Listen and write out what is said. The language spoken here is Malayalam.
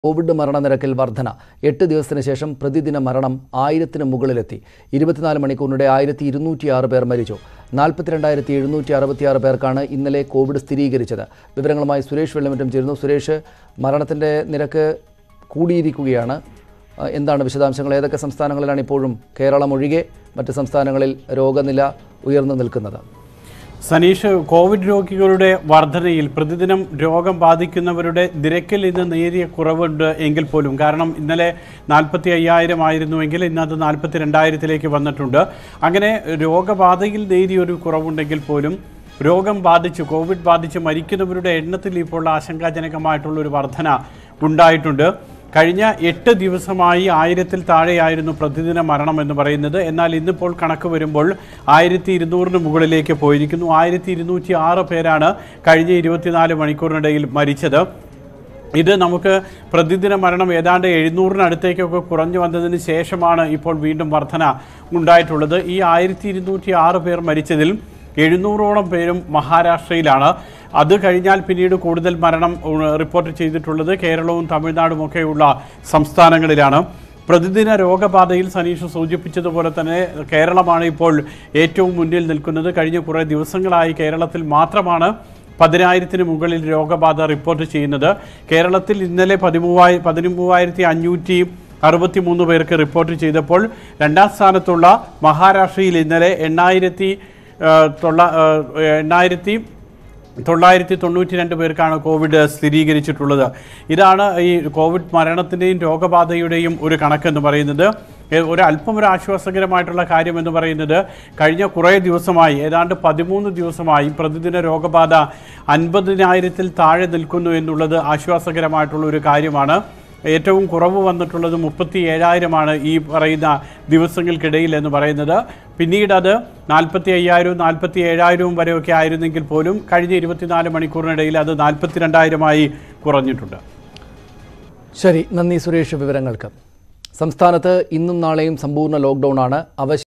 കോവിഡ് മരണനിരക്കിൽ വർധന എട്ട് ദിവസത്തിന് ശേഷം പ്രതിദിന മരണം ആയിരത്തിന് മുകളിലെത്തി ഇരുപത്തിനാല് മണിക്കൂറിനിടെ ആയിരത്തി ഇരുന്നൂറ്റിയാറ് പേർ മരിച്ചു നാൽപ്പത്തിരണ്ടായിരത്തി എഴുന്നൂറ്റി അറുപത്തിയാറ് പേർക്കാണ് ഇന്നലെ കോവിഡ് സ്ഥിരീകരിച്ചത് വിവരങ്ങളുമായി സുരേഷ് വെള്ളമറ്റം ചേരുന്നു സുരേഷ് മരണത്തിൻ്റെ നിരക്ക് കൂടിയിരിക്കുകയാണ് ആ, എന്താണ് വിശദാംശങ്ങൾ ഏതൊക്കെ സംസ്ഥാനങ്ങളിലാണ് ഇപ്പോഴും കേരളം ഒഴികെ മറ്റ് സംസ്ഥാനങ്ങളിൽ രോഗനില ഉയർന്നു നിൽക്കുന്നത് സനീഷ് കോവിഡ് രോഗികളുടെ വർധനയിൽ പ്രതിദിനം രോഗം ബാധിക്കുന്നവരുടെ നിരക്കിൽ ഇന്ന് നേരിയ കുറവുണ്ട് എങ്കിൽ പോലും കാരണം ഇന്നലെ നാൽപ്പത്തി അയ്യായിരം ആയിരുന്നുവെങ്കിൽ ഇന്ന് അത് നാൽപ്പത്തി രണ്ടായിരത്തിലേക്ക് വന്നിട്ടുണ്ട് അങ്ങനെ രോഗബാധയിൽ നേരിയൊരു കുറവുണ്ടെങ്കിൽ പോലും രോഗം ബാധിച്ച് കോവിഡ് ബാധിച്ച് മരിക്കുന്നവരുടെ എണ്ണത്തിൽ ഇപ്പോൾ ആശങ്കാജനകമായിട്ടുള്ള ഒരു വർധന ഉണ്ടായിട്ടുണ്ട് കഴിഞ്ഞ എട്ട് ദിവസമായി ആയിരത്തിൽ താഴെയായിരുന്നു പ്രതിദിന മരണം എന്ന് പറയുന്നത് എന്നാൽ ഇന്നിപ്പോൾ കണക്ക് വരുമ്പോൾ ആയിരത്തി ഇരുന്നൂറിന് മുകളിലേക്ക് പോയിരിക്കുന്നു ആയിരത്തി ഇരുന്നൂറ്റി ആറ് പേരാണ് കഴിഞ്ഞ ഇരുപത്തിനാല് മണിക്കൂറിനിടയിൽ മരിച്ചത് ഇത് നമുക്ക് പ്രതിദിന മരണം ഏതാണ്ട് എഴുന്നൂറിനടുത്തേക്കൊക്കെ കുറഞ്ഞു വന്നതിന് ശേഷമാണ് ഇപ്പോൾ വീണ്ടും വർധന ഉണ്ടായിട്ടുള്ളത് ഈ ആയിരത്തി ഇരുന്നൂറ്റി ആറ് പേർ മരിച്ചതിൽ എഴുന്നൂറോളം പേരും മഹാരാഷ്ട്രയിലാണ് അത് കഴിഞ്ഞാൽ പിന്നീട് കൂടുതൽ മരണം ഉം, റിപ്പോർട്ട് ചെയ്തിട്ടുള്ളത് കേരളവും തമിഴ്നാടും ഒക്കെയുള്ള സംസ്ഥാനങ്ങളിലാണ് പ്രതിദിന രോഗബാധയിൽ സനീഷ് സൂചിപ്പിച്ചതുപോലെ തന്നെ കേരളമാണ് ഇപ്പോൾ ഏറ്റവും മുന്നിൽ നിൽക്കുന്നത് കഴിഞ്ഞ കുറേ ദിവസങ്ങളായി കേരളത്തിൽ മാത്രമാണ് പതിനായിരത്തിന് മുകളിൽ രോഗബാധ റിപ്പോർട്ട് ചെയ്യുന്നത് കേരളത്തിൽ ഇന്നലെ പതിമൂവായി പതിമൂവായിരത്തി അഞ്ഞൂറ്റി അറുപത്തി മൂന്ന് പേർക്ക് റിപ്പോർട്ട് ചെയ്തപ്പോൾ രണ്ടാം സ്ഥാനത്തുള്ള മഹാരാഷ്ട്രയിൽ ഇന്നലെ എണ്ണായിരത്തി ആ, തൊള്ള ആ, എണ്ണായിരത്തി തൊള്ളായിരത്തി തൊണ്ണൂറ്റി രണ്ട് പേർക്കാണ് കോവിഡ് സ്ഥിരീകരിച്ചിട്ടുള്ളത് ഇതാണ് ഈ കോവിഡ് മരണത്തിൻ്റെയും രോഗബാധയുടെയും ഒരു കണക്കെന്ന് പറയുന്നത് ഏ- ഒരു അല്പം ഒരു ആശ്വാസകരമായിട്ടുള്ള കാര്യം എന്ന് പറയുന്നത് കഴിഞ്ഞ കുറേ ദിവസമായി ഏതാണ്ട് പതിമൂന്ന് ദിവസമായി പ്രതിദിന രോഗബാധ അൻപതിനായിരത്തിൽ താഴെ നിൽക്കുന്നു എന്നുള്ളത് ആശ്വാസകരമായിട്ടുള്ള ഒരു കാര്യമാണ് ഏറ്റവും കുറവ് വന്നിട്ടുള്ളത് മുപ്പത്തി ഏഴായിരമാണ് ഈ പറയുന്ന ദിവസങ്ങൾക്കിടയിൽ എന്ന് പറയുന്നത് പിന്നീട് അത് നാൽപ്പത്തി അയ്യായിരവും നാൽപ്പത്തി ഏഴായിരവും വരെയൊക്കെ ആയിരുന്നെങ്കിൽ പോലും കഴിഞ്ഞ ഇരുപത്തിനാല് മണിക്കൂറിനിടയിൽ അത് നാൽപ്പത്തി രണ്ടായിരമായി കുറഞ്ഞിട്ടുണ്ട് ശരി നന്ദി സുരേഷ് വിവരങ്ങൾക്ക് സംസ്ഥാനത്ത് ഇന്നും നാളെയും സമ്പൂർണ്ണ ലോക്ക്ഡൗൺ ആണ് അവശ്യ